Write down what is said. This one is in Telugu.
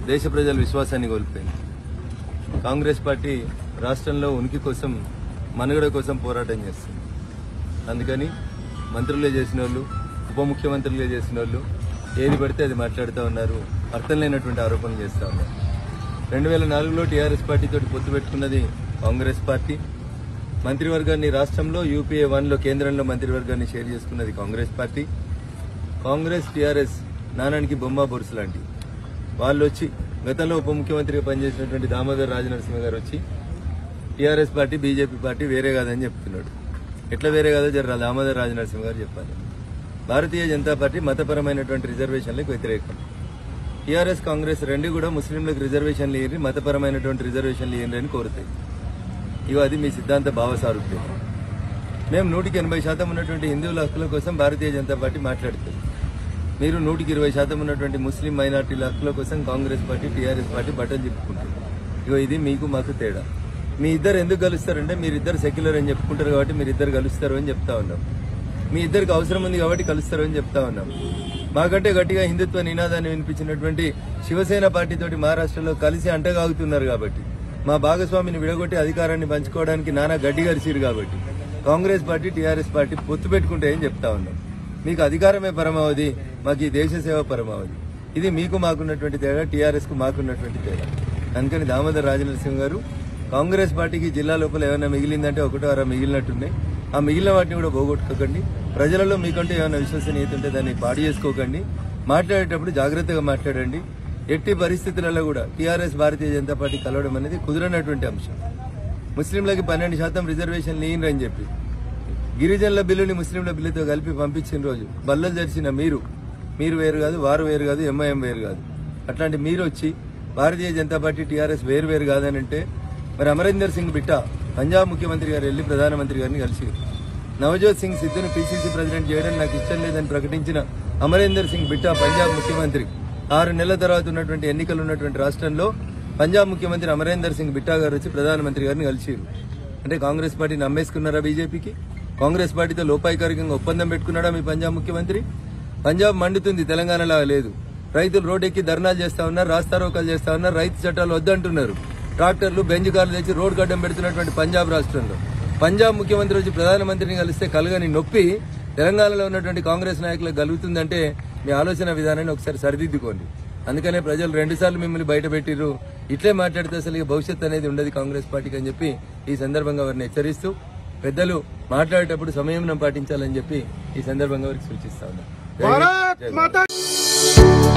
దేశ ప్రజల విశ్వాసాన్ని కోల్పోయింది కాంగ్రెస్ పార్టీ రాష్ట్రంలో ఉనికి కోసం మనుగడ కోసం పోరాటం చేస్తుంది అందుకని మంత్రులుగా చేసిన వాళ్ళు ఉప ముఖ్యమంత్రులుగా చేసిన వాళ్ళు ఏది పడితే అది మాట్లాడుతూ ఉన్నారు అర్థం లేనటువంటి ఆరోపణలు చేస్తూ ఉన్నారు రెండు వేల నాలుగులో టీఆర్ఎస్ పార్టీతో పొత్తు పెట్టుకున్నది కాంగ్రెస్ పార్టీ మంత్రివర్గాన్ని రాష్ట్రంలో యూపీఏ వన్లో కేంద్రంలో మంత్రివర్గాన్ని షేర్ చేసుకున్నది కాంగ్రెస్ పార్టీ కాంగ్రెస్ టీఆర్ఎస్ నానానికి బొమ్మ బొరుసు లాంటివి వాళ్ళు వచ్చి గతంలో ఉప ముఖ్యమంత్రిగా పనిచేసినటువంటి దామోదర్ రాజనరసింహ గారు వచ్చి టీఆర్ఎస్ పార్టీ బీజేపీ పార్టీ వేరే కాదని చెప్తున్నాడు ఎట్లా వేరే కాదో జర దామోదర్ రాజనరసింహ గారు చెప్పాలి భారతీయ జనతా పార్టీ మతపరమైనటువంటి రిజర్వేషన్లకు వ్యతిరేకం టీఆర్ఎస్ కాంగ్రెస్ రెండు కూడా ముస్లింలకు రిజర్వేషన్లు ఇయ్యి మతపరమైనటువంటి రిజర్వేషన్లు ఇయ్యండి అని కోరుతాయి ఇవి అది మీ సిద్ధాంత భావసారూప్యం మేము నూటికి ఎనభై శాతం ఉన్నటువంటి హిందువుల హక్కుల కోసం భారతీయ జనతా పార్టీ మాట్లాడుతుంది మీరు నూటికి ఇరవై శాతం ఉన్నటువంటి ముస్లిం మైనార్టీల హక్కుల కోసం కాంగ్రెస్ పార్టీ టీఆర్ఎస్ పార్టీ బట్టలు చెప్పుకుంటారు ఇగో ఇది మీకు మాకు తేడా మీ ఇద్దరు ఎందుకు కలుస్తారంటే మీరిద్దరు సెక్యులర్ అని చెప్పుకుంటారు కాబట్టి మీరిద్దరు కలుస్తారు అని చెప్తా ఉన్నాం మీ ఇద్దరికి అవసరం ఉంది కాబట్టి కలుస్తారు అని చెప్తా ఉన్నాం మాకంటే గట్టిగా హిందుత్వ నినాదాన్ని వినిపించినటువంటి శివసేన పార్టీతోటి మహారాష్ట్రలో కలిసి అంటగాగుతున్నారు కాబట్టి మా భాగస్వామిని విడగొట్టి అధికారాన్ని పంచుకోవడానికి నానా గడ్డి గరిసిరు కాబట్టి కాంగ్రెస్ పార్టీ టీఆర్ఎస్ పార్టీ పొత్తు పెట్టుకుంటే ఏం చెప్తా ఉన్నాం మీకు అధికారమే పరమావధి మాకు ఈ దేశ సేవ పరమావధి ఇది మీకు మాకున్నటువంటి తేడా టీఆర్ఎస్ కు మాకున్నటువంటి తేడా అందుకని దామోదర్ రాజనరసింహ గారు కాంగ్రెస్ పార్టీకి జిల్లా లోపల ఏమైనా మిగిలిందంటే ఒకటో అర మిగిలినట్టున్నాయి ఆ మిగిలిన వాటిని కూడా పోగొట్టుకోకండి ప్రజలలో మీకంటే ఏమైనా విశ్వసనీయత ఉంటే దాన్ని పాడు చేసుకోకండి మాట్లాడేటప్పుడు జాగ్రత్తగా మాట్లాడండి ఎట్టి పరిస్థితులలో కూడా టీఆర్ఎస్ భారతీయ జనతా పార్టీ కలవడం అనేది కుదరనటువంటి అంశం ముస్లింలకి పన్నెండు శాతం రిజర్వేషన్ లేని చెప్పి గిరిజనుల బిల్లుని ముస్లింల బిల్లుతో కలిపి పంపించిన రోజు బల్లలు జరిచిన మీరు మీరు వేరు కాదు వారు వేరు కాదు ఎంఐఎం వేరు కాదు అట్లాంటి మీరు వచ్చి భారతీయ జనతా పార్టీ టీఆర్ఎస్ వేరు వేరు కాదని అంటే మరి అమరీందర్ సింగ్ బిట్ట పంజాబ్ ముఖ్యమంత్రి గారు వెళ్లి ప్రధానమంత్రి గారిని కలిసి నవజోత్ సింగ్ సిద్ధును పీసీసీ ప్రెసిడెంట్ చేయడం నాకు ఇష్టం లేదని ప్రకటించిన అమరీందర్ సింగ్ బిట్టా పంజాబ్ ముఖ్యమంత్రి ఆరు నెలల తర్వాత ఉన్నటువంటి ఎన్నికలు ఉన్నటువంటి రాష్ట్రంలో పంజాబ్ ముఖ్యమంత్రి అమరేందర్ సింగ్ బిట్టా గారు వచ్చి ప్రధానమంత్రి గారిని కలిసిరు అంటే కాంగ్రెస్ పార్టీని నమ్మేసుకున్నారా బీజేపీకి కాంగ్రెస్ పార్టీతో లోపాయికారికంగా ఒప్పందం పెట్టుకున్నాడా మీ పంజాబ్ ముఖ్యమంత్రి పంజాబ్ మండుతుంది తెలంగాణలా లేదు రైతులు రోడ్డెక్కి ధర్నాలు చేస్తా ఉన్నారు రాస్తారోకాలు చేస్తా ఉన్నారు రైతు చట్టాలు వద్దంటున్నారు ట్రాక్టర్లు బెంజ్ కార్లు తెచ్చి రోడ్ గడ్డం పెడుతున్నటువంటి పంజాబ్ రాష్ట్రంలో పంజాబ్ ముఖ్యమంత్రి వచ్చి ప్రధానమంత్రిని కలిస్తే కలగని నొప్పి తెలంగాణలో ఉన్నటువంటి కాంగ్రెస్ నాయకులకు కలుగుతుందంటే మీ ఆలోచన విధానాన్ని ఒకసారి సరిదిద్దుకోండి అందుకనే ప్రజలు రెండుసార్లు మిమ్మల్ని బయట పెట్టిర్రు ఇట్లే మాట్లాడితే అసలు ఇక భవిష్యత్ అనేది ఉండదు కాంగ్రెస్ పార్టీకి అని చెప్పి ఈ సందర్భంగా వారిని హెచ్చరిస్తూ పెద్దలు మాట్లాడేటప్పుడు సంయమనం పాటించాలని చెప్పి ఈ సందర్భంగా వారికి సూచిస్తా ఉన్నా జై హింద్, జై భారత్.